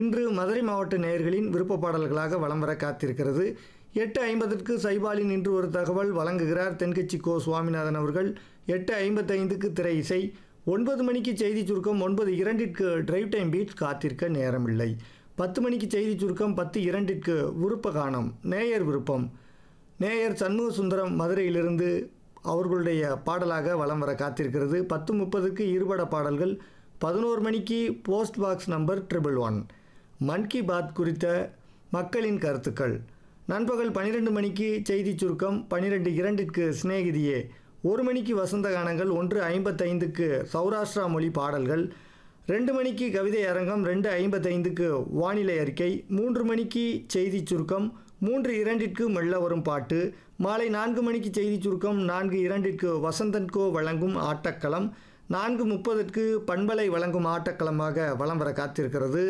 இன்று மதுரை மாவட்ட நேயர்களின் விருப்ப பாடல்களாக வலம் வர காத்திருக்கிறது எட்டு ஐம்பதற்கு சைபாலின் இன்று ஒரு தகவல் வழங்குகிறார் தென்கட்சி கோ சுவாமிநாதன் அவர்கள் எட்டு ஐம்பத்தைந்துக்கு திரை இசை ஒன்பது மணிக்கு செய்தி சுருக்கம் ஒன்பது இரண்டிற்கு டிரைவ் டைம் பீட் காத்திருக்க நேரமில்லை பத்து மணிக்கு செய்தி சுருக்கம் பத்து இரண்டிற்கு விருப்ப காணம் நேயர் விருப்பம் நேயர் சண்முக சுந்தரம் மதுரையிலிருந்து அவர்களுடைய பாடலாக வலம் வர காத்திருக்கிறது பத்து முப்பதுக்கு இருபட பாடல்கள் பதினோரு மணிக்கு post box number triple one Mann Ki Baat குறித்த மக்களின் கருத்துக்கள் நண்பகல் பன்னிரெண்டு மணிக்கு செய்தி சுருக்கம் பன்னிரெண்டு இரண்டிற்கு சிநேகிதியே ஒரு மணிக்கு வசந்த கானங்கள் ஒன்று ஐம்பத்தைந்துக்கு சௌராஷ்டிரா மொழி பாடல்கள் ரெண்டு மணிக்கு கவிதை அரங்கம் ரெண்டு ஐம்பத்தைந்துக்கு வானிலை அறிக்கை மூன்று மணிக்கு செய்தி சுருக்கம் மூன்று இரண்டிற்கு மெல்ல வரும் பாட்டு மாலை நான்கு மணிக்கு செய்தி சுருக்கம் நான்கு இரண்டிற்கு வசந்தன்கோ வழங்கும் ஆட்டக்களம் நான்கு முப்பதற்கு பண்பலை வழங்கும் ஆட்டக்களமாக வலம் வர காத்திருக்கிறது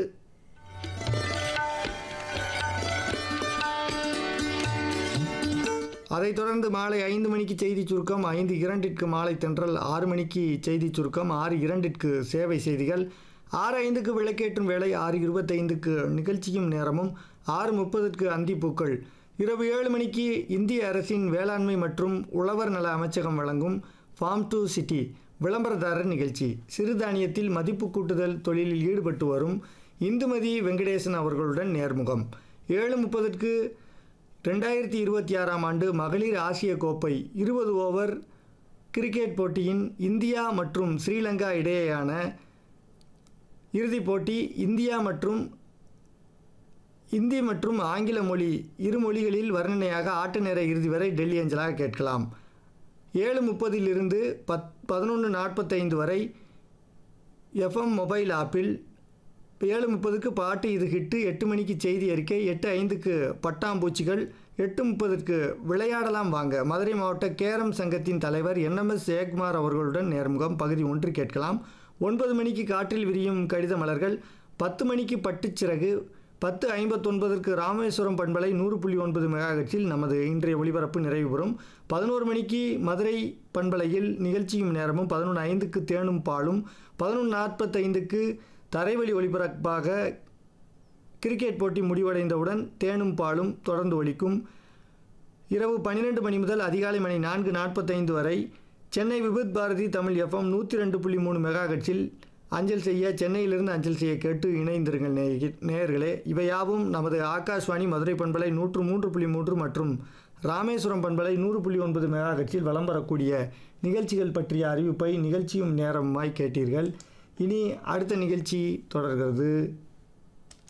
அதைத் தொடர்ந்து மாலை ஐந்து மணிக்கு செய்தி சுருக்கம் ஐந்து இரண்டிற்கு மாலை தென்றல் ஆறு மணிக்கு செய்தி சுருக்கம் ஆறு இரண்டிற்கு சேவை செய்திகள் ஆறு ஐந்துக்கு விளக்கேற்றும் வேளை ஆறு இருபத்தைந்துக்கு நிகழ்ச்சியும் நேரமும் ஆறு முப்பதுக்கு அந்திப்பூக்கள் இரவு ஏழு மணிக்கு இந்திய அரசின் வேளாண்மை மற்றும் உழவர் நல அமைச்சகம் வழங்கும் ஃபார்ம் டு சிட்டி விளம்பரதாரர் நிகழ்ச்சி சிறுதானியத்தில் மதிப்பு கூட்டுதல் தொழிலில் ஈடுபட்டு வரும் இந்துமதி வெங்கடேசன் அவர்களுடன் நேர்முகம் ஏழு முப்பதுக்கு ரெண்டாயிரத்தி இருபத்தி ஆறாம் ஆண்டு மகளிர் ஆசிய கோப்பை இருபது ஓவர் கிரிக்கெட் போட்டியின் இந்தியா மற்றும் ஸ்ரீலங்கா இடையேயான இறுதிப் போட்டி இந்தியா மற்றும் இந்தி மற்றும் ஆங்கில மொழி இரு மொழிகளில் வர்ணனையாக ஆட்ட நேர இறுதி வரை டெல்லி அஞ்சலாக கேட்கலாம் ஏழு முப்பதிலிருந்து பத் பதினொன்று நாற்பத்தைந்து வரை எஃப்எம் மொபைல் ஆப்பில் ஏழு முப்பதுக்கு பாட்டு இது ஹிட்டு எட்டு மணிக்கு செய்தி அறிக்கை எட்டு ஐந்துக்கு பட்டாம்பூச்சிகள் எட்டு முப்பதுக்கு விளையாடலாம் வாங்க மதுரை மாவட்ட கேரம் சங்கத்தின் தலைவர் என்எம்எஸ் ஜெயக்குமார் அவர்களுடன் நேர்முகம் பகுதி ஒன்று கேட்கலாம் ஒன்பது மணிக்கு காற்றில் விரியும் கடித மலர்கள் பத்து மணிக்கு பட்டுச்சிறகு பத்து ஐம்பத்தொன்பதற்கு ராமேஸ்வரம் பண்பலை நூறு புள்ளி ஒன்பது மெகாஹெட்ஸில் நமது இன்றைய ஒளிபரப்பு நிறைவு பெறும் பதினோரு மணிக்கு மதுரை பண்பலையில் நிகழ்ச்சியும் நேரமும் பதினொன்று ஐந்துக்கு தேனும் பாலும் பதினொன்று நாற்பத்தைந்துக்கு தரைவழி ஒளிபரப்பாக கிரிக்கெட் போட்டி முடிவடைந்தவுடன் தேனும் பாலும் தொடர்ந்து ஒலிக்கும் இரவு பன்னிரெண்டு மணி முதல் அதிகாலை மணி நான்கு நாற்பத்தைந்து வரை சென்னை விபத் பாரதி தமிழ் எஃப்எம் நூற்றி ரெண்டு புள்ளி மூணு மெகாஹெட்ஸில் அஞ்சல் செய்ய சென்னையிலிருந்து அஞ்சல் செய்ய கேட்டு இணைந்திருங்கள் நேய- நேயர்களே இவையாவும் நமது ஆகாஷ்வாணி மதுரை பண்பலை நூற்று மூன்று புள்ளி மூன்று மற்றும் ராமேஸ்வரம் பண்பலை நூறு புள்ளி ஒன்பது மெகாஹெட்ஸில் வலம் வரக்கூடிய நிகழ்ச்சிகள் பற்றிய அறிவிப்பை நிகழ்ச்சியும் நேரமாய் கேட்டீர்கள் இனி அடுத்த நிகழ்ச்சி தொடர்கிறது